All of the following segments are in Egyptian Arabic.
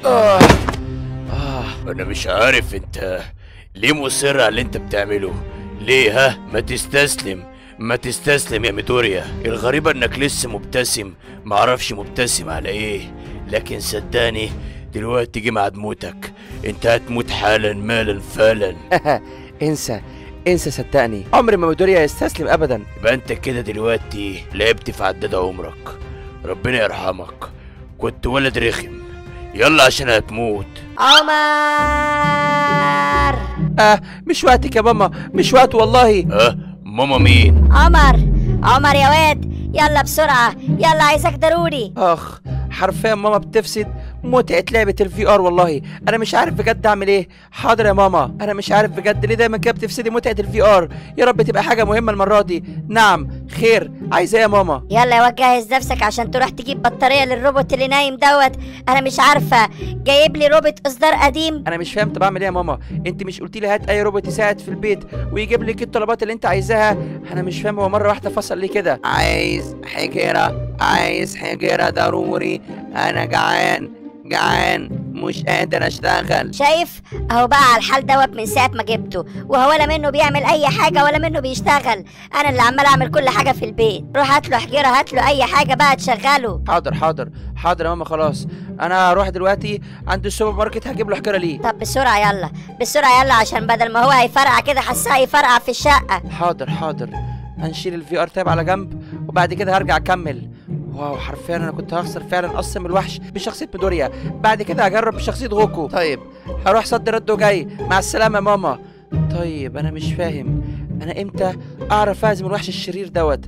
آه. آه. انا مش عارف انت ليه مصر على اللي انت بتعمله ليه ها ما تستسلم ما تستسلم يا ميدوريا الغريبة انك لسه مبتسم معرفش مبتسم على ايه لكن صدقني دلوقتي جه ميعاد موتك انت هتموت حالا مالا فالا انسى انسى صدقني عمر ما ميدوريا يستسلم ابدا يبقى انت كده دلوقتي لعبت في عداد عمرك ربنا يرحمك كنت ولد رخم يلا عشان هتموت عمر اه مش وقتك يا ماما مش وقت والله اه ماما مين عمر عمر يا واد يلا بسرعة يلا عايزك ضروري اخ حرفيا ماما بتفسد متعة لعبة الفي ار والله انا مش عارف بجد اعمل ايه حاضر يا ماما انا مش عارف بجد ليه دايما كده بتفسدي متعة الفي ار يا رب تبقى حاجة مهمة المرة دي نعم خير عايزة ايه يا ماما يلا يا واد جهز نفسك عشان تروح تجيب بطارية للروبوت اللي نايم دوت انا مش عارفة جايب لي روبوت اصدار قديم انا مش فاهم طب اعمل ايه يا ماما انت مش قلتي لي هات اي روبوت يساعد في البيت ويجيب لك الطلبات اللي انت عايزاها انا مش فاهم هو مره واحده فصل ليه كده عايز حجره عايز حجره ضروري انا جعان جعان مش قادر اشتغل شايف اهو بقى على الحال دوت من ساعة ما جبته وهو ولا منه بيعمل اي حاجة ولا منه بيشتغل انا اللي عمال اعمل كل حاجة في البيت روح هات له حجرة هات له اي حاجة بقى تشغله حاضر حاضر حاضر يا ماما خلاص انا هروح دلوقتي عند السوبر ماركت هجيب له حجره ليه طب بسرعة يلا بسرعة يلا عشان بدل ما هو هيفرقع كده حاساه هيفرقع في الشقة حاضر حاضر هنشيل الفي ار تاب على جنب وبعد كده هرجع اكمل واو حرفيا انا كنت هخسر فعلا اصلا من الوحش بشخصيه ميدوريا بعد كده هجرب بشخصيه غوكو طيب هروح صد رد وجاي مع السلامه يا ماما طيب انا مش فاهم انا امتى اعرف اهزم الوحش الشرير دوت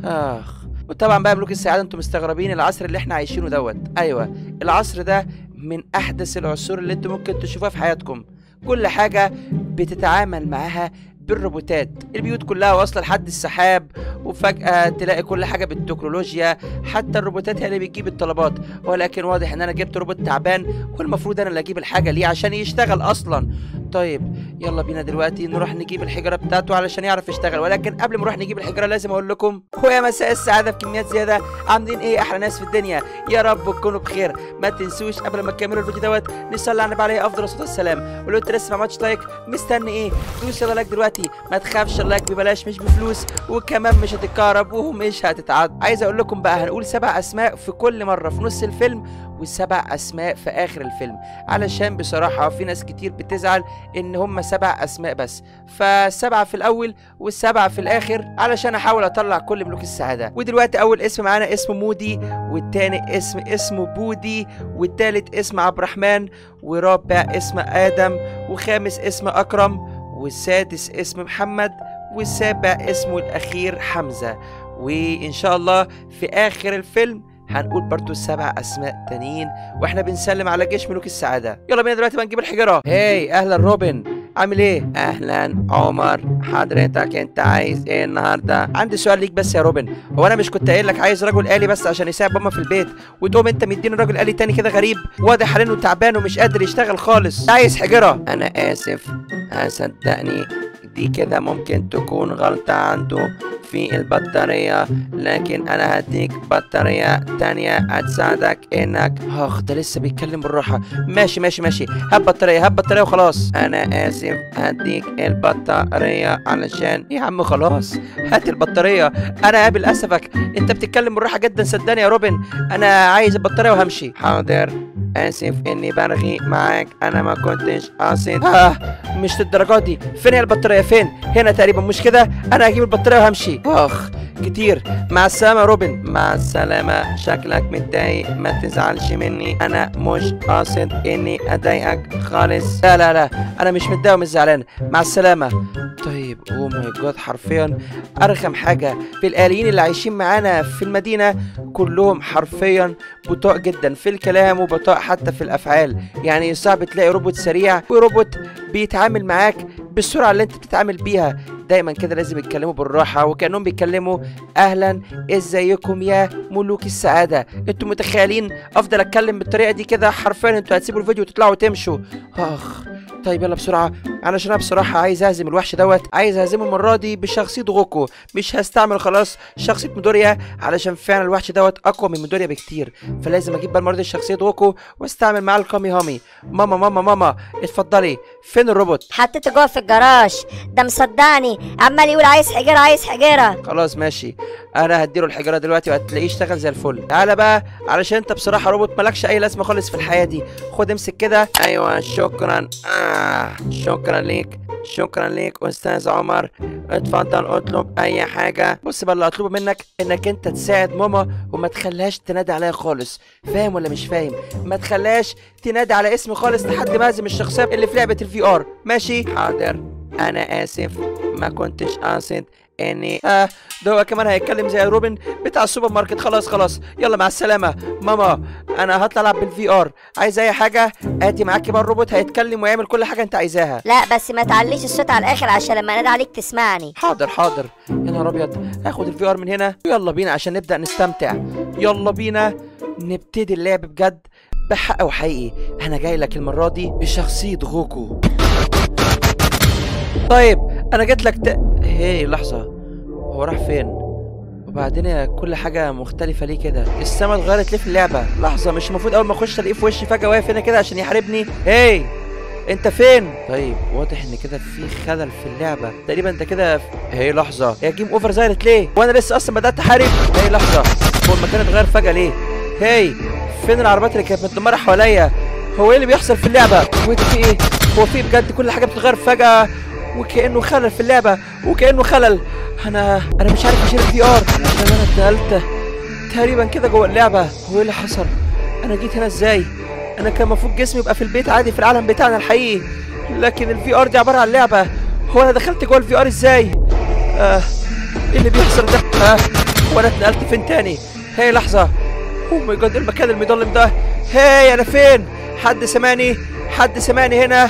اخ وطبعا بقى ملوك السعاده انتم مستغربين العصر اللي احنا عايشينه دوت ايوه العصر ده من احدث العصور اللي انتم ممكن تشوفوها في حياتكم كل حاجه بتتعامل معاها بالروبوتات البيوت كلها واصله لحد السحاب وفجاه تلاقي كل حاجه بالتكنولوجيا حتى الروبوتات هي اللي بتجيب الطلبات ولكن واضح ان انا جبت روبوت تعبان والمفروض انا اللي اجيب الحاجه ليه عشان يشتغل اصلا طيب يلا بينا دلوقتي نروح نجيب الحجره بتاعته علشان يعرف يشتغل ولكن قبل ما نروح نجيب الحجره لازم اقول لكم هو يا مساء السعاده بكميات زياده عاملين ايه احلى ناس في الدنيا يا رب تكونوا بخير ما تنسوش قبل ما تكملوا الفيديو دوت نصلي على النبي عليه افضل الصلاه والسلام ولو انت لسه ما عملتش لايك مستني ايه دوس يلا لايك دلوقتي ما تخافش اللايك ببلاش مش بفلوس وكمان مش هتتكهرب ومش هتتعد عايز اقول لكم بقى هنقول سبع اسماء في كل مره في نص الفيلم وسبع اسماء في اخر الفيلم علشان بصراحه في ناس كتير بتزعل ان هم سبع اسماء بس فسبعه في الاول والسبعه في الاخر علشان احاول اطلع كل ملوك السعاده ودلوقتي اول اسم معانا اسمه مودي والتاني اسم اسمه بودي والتالت اسم عبد الرحمن ورابع اسم ادم وخامس اسم اكرم والسادس اسم محمد والسابع اسمه الاخير حمزه وان شاء الله في اخر الفيلم هنقول برضو السبع اسماء تانيين واحنا بنسلم على جيش ملوك السعاده يلا بينا دلوقتي بقى نجيب الحجره هاي اهلا روبن عامل ايه اهلا عمر حضرتك انت عايز ايه النهارده عندي سؤال ليك بس يا روبن هو انا مش كنت قايل لك عايز رجل آلي بس عشان يساعد ماما في البيت وتقوم انت مديني راجل آلي تاني كده غريب واضح عليه انه تعبان ومش قادر يشتغل خالص عايز حجره انا اسف صدقني دي كده ممكن تكون غلطة عنده في البطارية لكن أنا هديك بطارية تانية هتساعدك إنك أخ ده لسه بيتكلم بالراحة ماشي ماشي ماشي هات بطارية هات بطارية وخلاص أنا آسف هديك البطارية علشان يا عم خلاص هات البطارية أنا قابل أسفك أنت بتتكلم بالراحة جدا صدقني يا روبن أنا عايز البطارية وهمشي حاضر آسف إني برغي معاك أنا ما كنتش قاصد آه مش للدرجة دي فين هي البطارية فين هنا تقريبا مش كده أنا هجيب البطارية وهمشي اخ كتير مع السلامة يا روبن مع السلامة شكلك متضايق ما تزعلش مني أنا مش قاصد إني أضايقك خالص لا لا لا أنا مش متضايق ومش زعلان مع السلامة طيب اوه ماي جاد حرفيا ارخم حاجه في الاليين اللي عايشين معانا في المدينه كلهم حرفيا بطاء جدا في الكلام وبطاء حتى في الافعال يعني صعب تلاقي روبوت سريع وروبوت بيتعامل معاك بالسرعه اللي انت بتتعامل بيها دايما كده لازم يتكلموا بالراحه وكانهم بيتكلموا اهلا ازيكم يا ملوك السعاده انتوا متخيلين افضل اتكلم بالطريقه دي كده حرفيا انتوا هتسيبوا الفيديو وتطلعوا وتمشوا اخ طيب يلا بسرعه علشان انا بصراحه عايز اهزم الوحش دوت عايز اهزمه المره دي بشخصيه غوكو مش هستعمل خلاص شخصيه ميدوريا علشان فعلا الوحش دوت اقوى من ميدوريا بكتير فلازم اجيب بقى المره دي شخصيه غوكو واستعمل معاه الكامي هامي ماما ماما ماما اتفضلي فين الروبوت حطيته جوه في الجراج ده مصدعني عمال يقول عايز حجره عايز حجره خلاص ماشي انا هديله الحجره دلوقتي وهتلاقيه اشتغل زي الفل تعالى بقى علشان انت بصراحه روبوت مالكش اي لازمه خالص في الحياه دي خد امسك كده ايوه شكرا آه شكرا ليك شكرا ليك استاذ عمر اتفضل اطلب اي حاجه بص بقى اللي هطلبه منك انك انت تساعد ماما وما تخليهاش تنادي عليا خالص فاهم ولا مش فاهم ما تخليهاش تنادي على اسمي خالص لحد ما اهزم الشخصيه اللي في لعبه الفي ار ماشي حاضر انا اسف ما كنتش قاصد اني اه ده هو كمان هيتكلم زي روبن بتاع السوبر ماركت خلاص خلاص يلا مع السلامه ماما انا هطلع العب بالفي ار عايز اي حاجه ادي معاكي بقى الروبوت هيتكلم ويعمل كل حاجه انت عايزاها لا بس ما تعليش الصوت على الاخر عشان لما انادي عليك تسمعني حاضر حاضر يا نهار ابيض هاخد الفي ار من هنا يلا بينا عشان نبدا نستمتع يلا بينا نبتدي اللعب بجد بحق وحقيقي انا جاي لك المره دي بشخصيه غوكو طيب انا جيت لك ت... هي لحظه هو راح فين وبعدين كل حاجه مختلفه ليه كده السما اتغيرت ليه في اللعبه لحظه مش المفروض اول ما اخش الاقيه في وشي فجاه واقف هنا كده عشان يحاربني هي انت فين طيب واضح ان كده في خلل في اللعبه تقريبا انت كده في... هي لحظه هي جيم اوفر ظهرت ليه وانا لسه اصلا بدات احارب هي لحظه هو المكان اتغير فجاه ليه هي فين العربيات اللي كانت متدمره حواليا هو ايه اللي بيحصل في اللعبه هو ده في ايه هو في بجد كل حاجه بتتغير فجاه وكانه خلل في اللعبه وكانه خلل انا انا مش عارف اشيل الفي ار عشان انا اتنقلت تقريبا كده جوه اللعبه هو ايه اللي حصل انا جيت هنا ازاي انا كان المفروض جسمي يبقى في البيت عادي في العالم بتاعنا الحقيقي لكن الفي ار دي عباره عن لعبه هو انا دخلت جوه الفي ار ازاي آه ايه اللي بيحصل ده آه هو انا اتنقلت فين تاني هي لحظه او ماي جاد المكان المظلم ده هاي انا فين حد سمعني حد سمعني هنا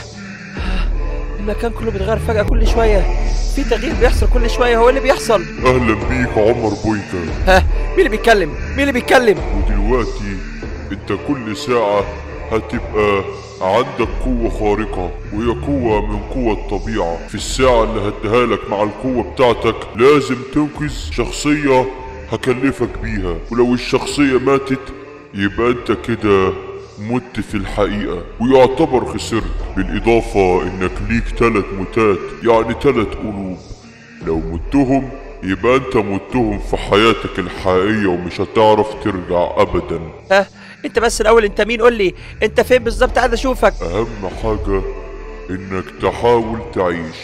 المكان كله بيتغير فجأة كل شوية في تغيير بيحصل كل شوية هو إيه اللي بيحصل اهلا بيك عمر بويكا ها مين اللي بيتكلم مين اللي بيتكلم ودلوقتي انت كل ساعة هتبقى عندك قوة خارقة وهي قوة من قوة الطبيعة في الساعة اللي هديها لك مع القوة بتاعتك لازم تنقذ شخصية هكلفك بيها ولو الشخصية ماتت يبقى انت كده مت في الحقيقة ويعتبر خسرت بالإضافة إنك ليك تلات موتات يعني تلات قلوب لو متهم يبقى أنت متهم في حياتك الحقيقية ومش هتعرف ترجع أبدا ها انت بس الاول انت مين قول لي انت فين بالظبط عايز اشوفك أهم حاجة إنك تحاول تعيش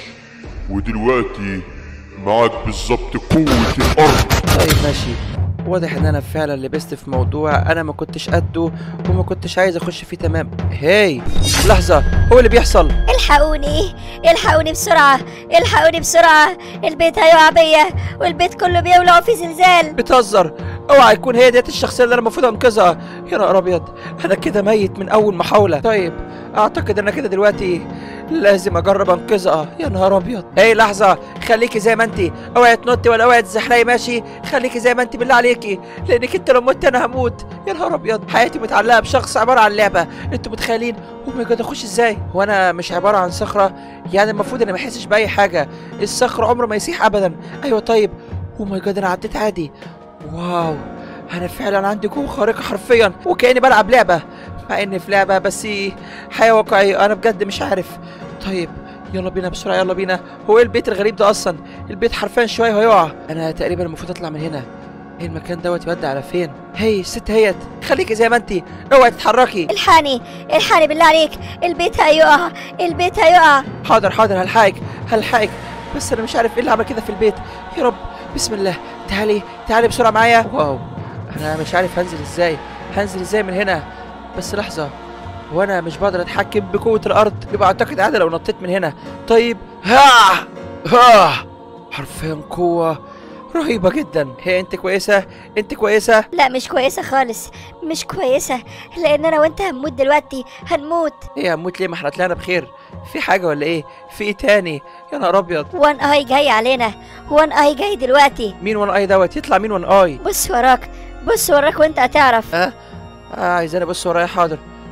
ودلوقتي معاك بالظبط قوة الأرض طيب ماشي واضح ان انا فعلا لبست في موضوع انا ما كنتش قده وما كنتش عايز اخش فيه تمام هاي لحظة هو اللي بيحصل الحقوني الحقوني بسرعة الحقوني بسرعة البيت هيقع بيا والبيت كله بيولع وفي زلزال بتهزر اوعى يكون هي ديت الشخصيه اللي انا المفروض انقذها يا نهار ابيض انا كده ميت من اول محاوله طيب اعتقد ان انا كده دلوقتي لازم اجرب انقذها يا نهار ابيض اي لحظه خليكي زي ما انت اوعي تنطي ولا اوعي تزحلقي ماشي خليكي زي ما انت بالله عليكي لانك انت لو مت انا هموت يا نهار ابيض حياتي متعلقه بشخص عباره عن لعبه انتوا متخيلين او ماي جاد اخش ازاي هو انا مش عباره عن صخره يعني المفروض اني ما احسش باي حاجه الصخر عمره ما يسيح ابدا ايوه طيب او ماي جاد انا عديت عادي واو انا فعلا عندي قوه خارقه حرفيا وكاني بلعب لعبه مع اني في لعبه بس حياه واقعيه انا بجد مش عارف طيب يلا بينا بسرعه يلا بينا هو ايه البيت الغريب ده اصلا البيت حرفيا شويه هيقع انا تقريبا المفروض اطلع من هنا ايه المكان دوت يودي على فين هي الست هيت خليكي زي ما انت اوعي تتحركي الحقني الحقني بالله عليك البيت هيقع البيت هيقع حاضر حاضر هلحقك هلحقك بس انا مش عارف ايه اللي عمل كده في البيت يا رب بسم الله تعالي تعالي بسرعه معايا واو انا مش عارف هنزل ازاي هنزل ازاي من هنا بس لحظه وانا مش بقدر اتحكم بقوه الارض يبقى اعتقد عادي لو نطيت من هنا طيب ها ها حرفيا قوه رهيبه جدا هي انت كويسه انت كويسه لا مش كويسة خالص مش كويسة لأن أنا وأنت هنموت دلوقتي هنموت ايه هموت ليه ما احنا طلعنا بخير في حاجه ولا ايه في ايه تاني يا نهار ابيض وان اي جاي علينا وان اي جاي دلوقتي مين وان اي دوت يطلع مين وان اي بص وراك بص وراك وانت هتعرف اه اه عايزاني ابص ورايا حاضر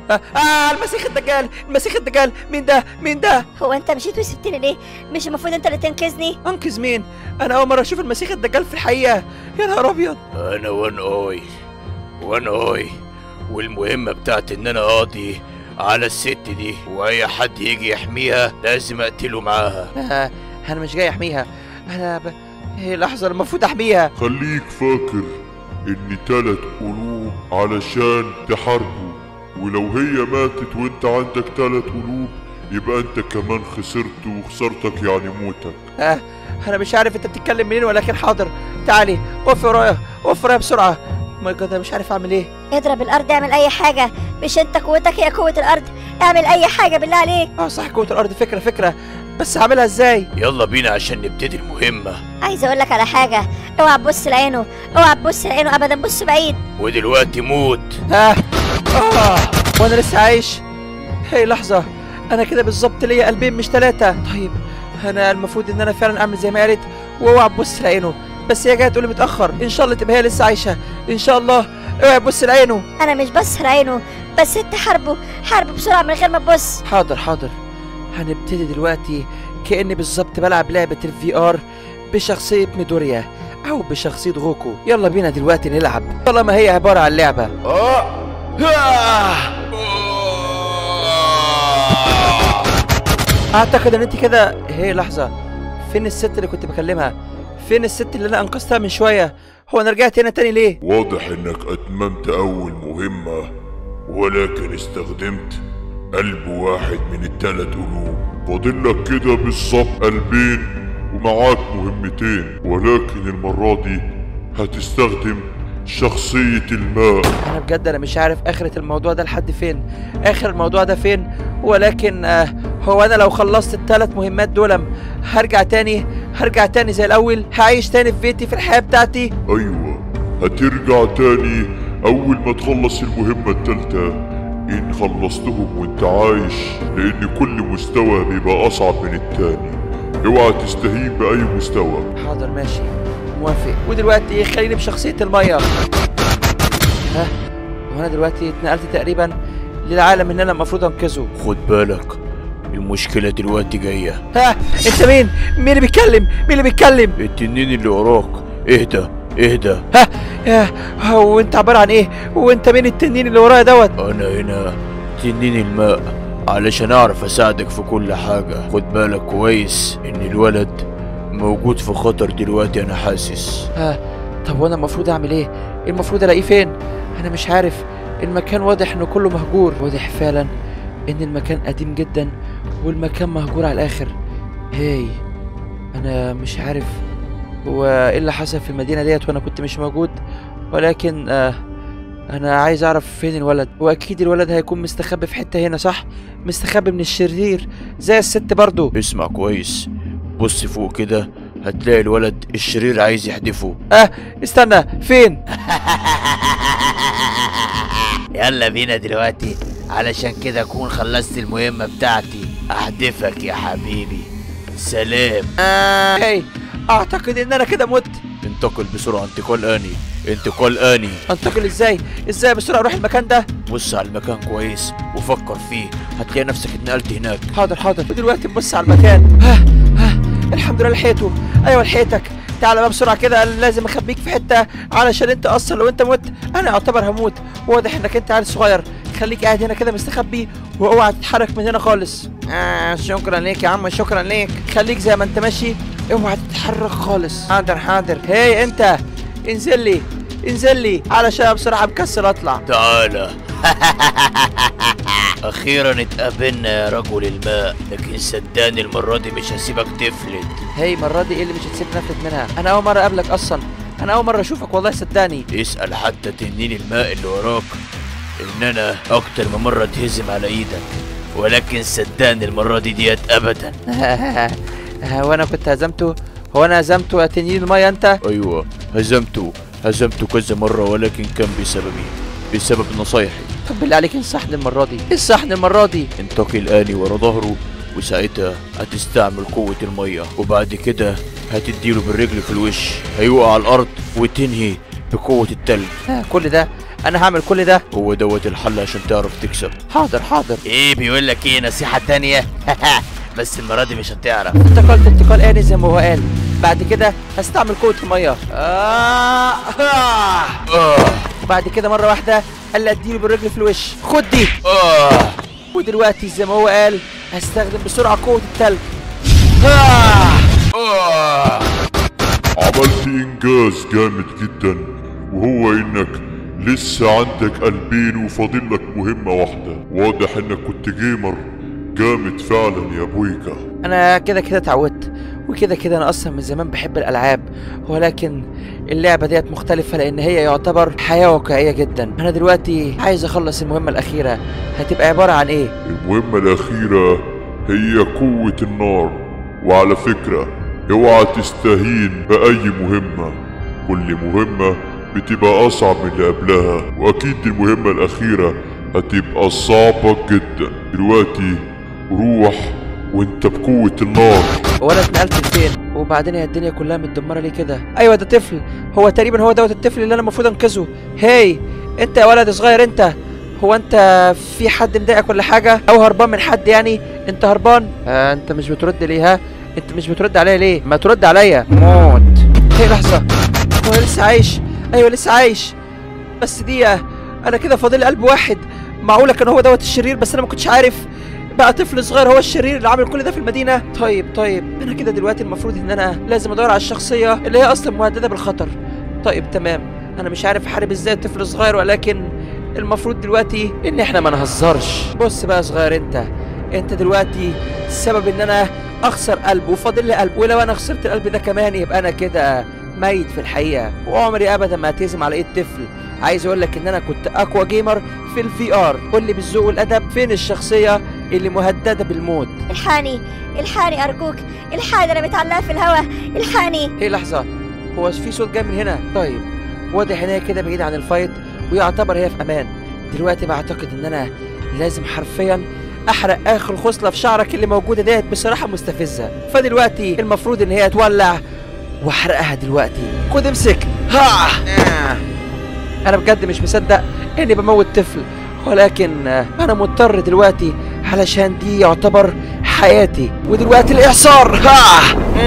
آه, اه المسيح الدجال المسيح الدجال مين ده مين ده هو انت مشيت وسبتني ليه مش المفروض انت اللي تنقذني انقذ مين انا اول مره اشوف المسيح الدجال في الحقيقه يا نهار ابيض انا وان اوي وان اوي والمهمة بتاعتي ان انا اقضي على الست دي واي حد يجي يحميها لازم اقتله معاها آه انا مش جاي احميها انا ب... هي لحظه أنا المفروض احميها خليك فاكر ان تلات قلوب علشان تحاربوا ولو هي ماتت وانت عندك تلات قلوب يبقى انت كمان خسرت وخسارتك يعني موتك آه انا مش عارف انت بتتكلم منين ولكن حاضر تعالي وقف ورايا وقف ورايا بسرعه ماي جاد انا مش عارف اعمل ايه اضرب الارض اعمل اي حاجه مش انت قوتك هي قوه الارض اعمل اي حاجه بالله عليك اه صح قوه الارض فكره فكره بس هعملها ازاي يلا بينا عشان نبتدي المهمة عايزه اقول لك على حاجه اوعى تبص لعينه اوعى تبص لعينه ابدا بص بعيد ودلوقتي موت اه اه وانا لسه عايش هي لحظه انا كده بالظبط ليا قلبين مش ثلاثه طيب انا المفروض ان انا فعلا اعمل زي ما قالت واوعى تبص لعينه بس هي جايه تقول لي متاخر ان شاء الله تبقى هي لسه عايشه ان شاء الله اوعى تبص لعينه انا مش بص لعينه بس انت حاربه حاربه بسرعه من غير ما تبص حاضر حاضر هنبتدي دلوقتي كأني بالظبط بلعب لعبة الفي ار بشخصية ميدوريا أو بشخصية غوكو يلا بينا دلوقتي نلعب طالما هي عبارة عن لعبة أعتقد إن أنت كده هي لحظة فين الست اللي كنت بكلمها فين الست اللي أنا أنقذتها من شوية هو أنا رجعت هنا تاني ليه واضح انك اتممت اول مهمة ولكن استخدمت قلب واحد من التلات قلوب فاضلك كده بالظبط قلبين ومعاك مهمتين ولكن المرة دي هتستخدم شخصية الماء انا بجد انا مش عارف اخرة الموضوع ده لحد فين اخر الموضوع ده فين ولكن آه هو انا لو خلصت الثلاث مهمات دول هرجع تاني هرجع تاني زي الاول هعيش تاني في بيتي في الحياة بتاعتي ايوه هترجع تاني اول ما تخلص المهمة التالتة ان خلصتهم وانت عايش لان كل مستوى بيبقى اصعب من التاني اوعى تستهين باي مستوى حاضر ماشي موافق ودلوقتي إيه؟ خليني بشخصية المية ها وانا دلوقتي اتنقلت تقريبا للعالم اللي انا المفروض انقذه خد بالك المشكلة دلوقتي جاية ها انت مين مين اللي بيتكلم مين اللي بيتكلم التنين اللي وراك اهدى اهدى ها يا هو انت عبارة عن ايه وانت مين التنين اللي ورايا دوت انا هنا تنين الماء علشان اعرف اساعدك في كل حاجة خد بالك كويس ان الولد موجود في خطر دلوقتي انا حاسس ها طب وانا المفروض اعمل ايه المفروض الاقيه فين انا مش عارف المكان واضح انه كله مهجور واضح فعلا ان المكان قديم جدا والمكان مهجور على الاخر هاي انا مش عارف هو ايه اللي حصل في المدينه ديت وانا كنت مش موجود ولكن آه انا عايز اعرف فين الولد واكيد الولد هيكون مستخبي في حته هنا صح مستخبي من الشرير زي الست برضو اسمع كويس بص فوق كده هتلاقي الولد الشرير عايز يحدفه اه استنى فين يلا بينا دلوقتي علشان كده اكون خلصت المهمة بتاعتي احدفك يا حبيبي سلام هاي اعتقد ان انا كده مت انتقل بسرعة انتقال آني انتقال آني انتقل ازاي ازاي بسرعه اروح المكان ده بص على المكان كويس وفكر فيه هتلاقي نفسك اتنقلت هناك حاضر حاضر ودلوقتي نبص على المكان ها ها الحمد لله لحقته ايوه لحقتك تعالى بقى بسرعه كده أنا لازم اخبيك في حته علشان انت اصلا لو انت مت انا اعتبر هموت واضح انك انت عيل صغير خليك قاعد هنا كده مستخبي واوعى تتحرك من هنا خالص آه شكرا ليك يا عم شكرا ليك خليك زي ما انت ماشي اوعى تتحرك خالص حاضر حاضر هي انت انزل لي انزل لي علشان بسرعه مكسل اطلع تعالى اخيرا اتقابلنا يا رجل الماء لكن صدقني المرة دي مش هسيبك تفلت هي المرة دي ايه اللي مش هتسيبني نفلت منها؟ أنا أول مرة أقابلك أصلا، أنا أول مرة أشوفك والله صدقني. اسأل حتى تنين الماء اللي وراك ان انا اكتر من مرة اتهزم على ايدك ولكن صدقني المرة دي ديت ابدا هو أنا كنت هزمته؟ هو أنا هزمته يا تنين المية أنت؟ ايوه هزمته هزمته كذا مرة ولكن كان بسببي بسبب نصايحي طب بالله عليك انصحني المرة دي، انصحني المرة دي. انتقل آني ورا ظهره وساعتها هتستعمل قوة المية وبعد كده هتديله بالرجل في الوش هيقع على الأرض وتنهي بقوة التلج آه، كل ده انا هعمل كل ده هو دوت الحل عشان تعرف تكسب حاضر حاضر ايه بيقول لك ايه نصيحة تانية بس المرة دي مش هتعرف انتقلت انتقال آلي زي ما هو قال بعد كده هستعمل قوة المية آه آه. آه وبعد كده مرة واحدة قال لي اديله بالرجل في الوش خد دي آه ودلوقتي زي ما هو قال هستخدم بسرعة قوة التلج آه عملت انجاز جامد جدا وهو انك لسه عندك قلبين وفاضل لك مهمة واحدة واضح انك كنت جيمر جامد فعلا يا بويكا انا كده كده اتعودت وكده كده انا اصلا من زمان بحب الالعاب ولكن اللعبه ديت مختلفه لان هي يعتبر حياه واقعيه جدا انا دلوقتي عايز اخلص المهمه الاخيره هتبقى عباره عن ايه المهمة الأخيرة هي قوة النار وعلى فكرة اوعى تستهين بأي مهمة كل مهمة بتبقى أصعب من اللي قبلها وأكيد المهمة الأخيرة هتبقى صعبة جدا دلوقتي روح وانت بقوة النار وانا اتنقلت لفين وبعدين هي الدنيا كلها متدمره ليه كده ايوه ده طفل هو تقريبا هو دوت الطفل اللي انا المفروض انقذه هاي انت يا ولد صغير انت هو انت في حد مضايقك ولا حاجه او هربان من حد يعني انت هربان آه انت مش بترد ليه ها انت مش بترد عليا ليه ما ترد عليا موت هي لحظه هو لسه عايش ايوه لسه عايش بس دي انا كده فاضل قلب واحد معقوله كان هو دوت الشرير بس انا ما كنتش عارف بقى طفل صغير هو الشرير اللي عامل كل ده في المدينه طيب طيب انا كده دلوقتي المفروض ان انا لازم ادور على الشخصيه اللي هي اصلا مهدده بالخطر طيب تمام انا مش عارف احارب ازاي طفل صغير ولكن المفروض دلوقتي ان احنا ما نهزرش بص بقى يا صغير انت انت دلوقتي السبب ان انا اخسر قلب وفاضل لي قلب ولو انا خسرت القلب ده كمان يبقى انا كده ميت في الحقيقه وعمري ابدا ما هتهزم على ايد طفل عايز اقول لك ان انا كنت اقوى جيمر في الفي ار قول لي بالذوق والادب فين الشخصيه اللي مهدده بالموت الحقني الحقني ارجوك الحقني انا متعلقه في الهوا الحقني هي لحظه هو في صوت جاي من هنا طيب واضح ان هي كده بعيد عن الفايت ويعتبر هي في امان دلوقتي بعتقد ان انا لازم حرفيا احرق اخر خصله في شعرك اللي موجوده ديت بصراحه مستفزه فدلوقتي المفروض ان هي تولع واحرقها دلوقتي خد امسك ها آه. انا بجد مش مصدق اني بموت طفل ولكن آه، انا مضطر دلوقتي علشان دي يعتبر حياتي ودلوقتي الاعصار ها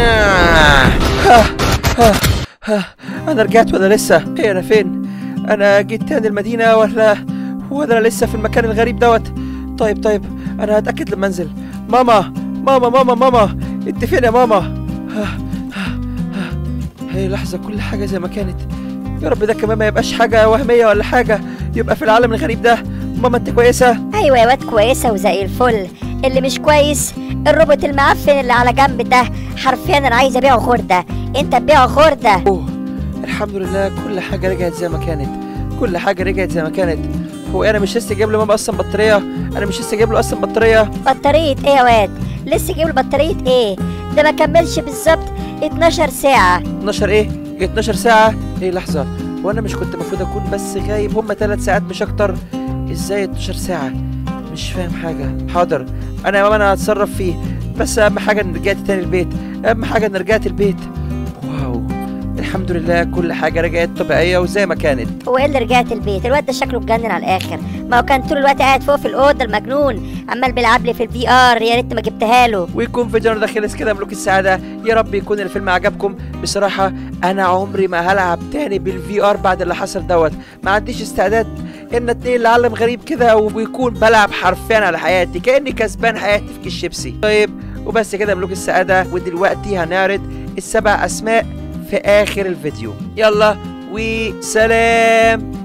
آه. ها ها ها انا رجعت ولا لسه هي انا فين انا جيت تاني المدينه ولا ولا انا لسه في المكان الغريب دوت طيب طيب انا هتاكد لما انزل ماما ماما ماما ماما انت فين يا ماما ها ها ها هي لحظه كل حاجه زي ما كانت يا رب ده كمان ما يبقاش حاجه وهميه ولا حاجه يبقى في العالم الغريب ده ماما انت كويسه ايوه يا واد كويسه وزي الفل اللي مش كويس الروبوت المعفن اللي على جنب ده حرفيا انا عايز ابيعه خرده انت تبيعه خرده اوه الحمد لله كل حاجه رجعت زي ما كانت كل حاجه رجعت زي ما كانت هو انا مش لسه جايب له ماما اصلا بطاريه انا مش لسه جايب له اصلا بطاريه بطاريه ايه يا واد لسه جايب بطاريه ايه ده ما كملش بالظبط 12 ساعه 12 ايه 12 ساعه ايه لحظه وانا مش كنت المفروض اكون بس غايب هما 3 ساعات مش اكتر ازاي 12 ساعه مش فاهم حاجه حاضر انا يا ماما انا هتصرف فيه بس اهم حاجه ان رجعت تاني البيت اهم حاجه ان رجعت البيت واو الحمد لله كل حاجه رجعت طبيعيه وزي ما كانت هو ايه اللي رجعت البيت الواد ده شكله اتجنن على الاخر ما هو كان طول الوقت قاعد فوق في الاوضه المجنون عمال بيلعب لي في الفي ار يا ريت ما جبتها له ويكون فيديونا ده خلص كده ملوك السعادة يا رب يكون الفيلم عجبكم بصراحة أنا عمري ما هلعب تاني بالفي ار بعد اللي حصل دوت ما عنديش استعداد إن اتنقل لعالم غريب كده ويكون بلعب حرفيا على حياتي كأني كسبان حياتي في كيس شيبسي طيب وبس كده ملوك السعادة ودلوقتي هنعرض السبع أسماء في آخر الفيديو يلا وسلام